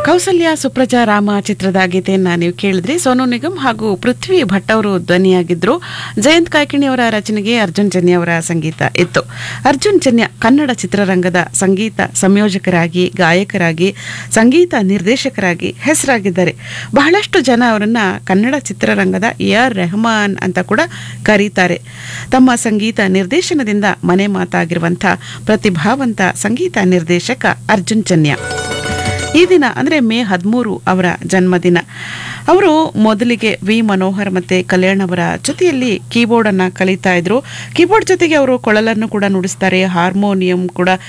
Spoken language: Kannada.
ಕೌಸಲ್ಯ ಸುಪ್ರಜಾ ರಾಮ ಚಿತ್ರದ ಗೀತೆಯನ್ನ ನೀವು ಕೇಳಿದ್ರಿ ಸೋನು ನಿಗಮ್ ಹಾಗೂ ಪೃಥ್ವಿ ಭಟ್ ಅವರು ಧ್ವನಿಯಾಗಿದ್ರು ಜಯಂತ್ ಕಾಯ್ಕಿಣಿ ಅವರ ರಚನೆಗೆ ಅರ್ಜುನ್ ಜನ್ಯ ಅವರ ಸಂಗೀತ ಇತ್ತು ಅರ್ಜುನ್ ಜನ್ಯ ಕನ್ನಡ ಚಿತ್ರರಂಗದ ಸಂಗೀತ ಸಂಯೋಜಕರಾಗಿ ಗಾಯಕರಾಗಿ ಸಂಗೀತ ನಿರ್ದೇಶಕರಾಗಿ ಹೆಸರಾಗಿದ್ದಾರೆ ಬಹಳಷ್ಟು ಜನ ಅವರನ್ನ ಕನ್ನಡ ಚಿತ್ರರಂಗದ ಎ ಆರ್ ರೆಹಮಾನ್ ಅಂತ ಕೂಡ ಕರೀತಾರೆ ತಮ್ಮ ಸಂಗೀತ ನಿರ್ದೇಶನದಿಂದ ಮನೆ ಮಾತಾಗಿರುವಂಥ ಪ್ರತಿಭಾವಂತ ಸಂಗೀತ ನಿರ್ದೇಶಕ ಅರ್ಜುನ್ ಜನ್ಯ ಈ ದಿನ ಅಂದರೆ ಮೇ ಹದಿಮೂರು ಅವರ ಜನ್ಮದಿನ ಅವರು ಮೊದಲಿಗೆ ವಿ ಮನೋಹರ್ ಮತ್ತೆ ಕಲ್ಯಾಣ್ ಅವರ ಜೊತೆಯಲ್ಲಿ ಕೀಬೋರ್ಡ್ ಅನ್ನ ಕಲಿತಾ ಇದ್ರು ಕೀಬೋರ್ಡ್ ಜೊತೆಗೆ ಅವರು ಕೊಳಲನ್ನು ಕೂಡ ನುಡಿಸ್ತಾರೆ ಹಾರ್ಮೋನಿಯಂ ಕೂಡ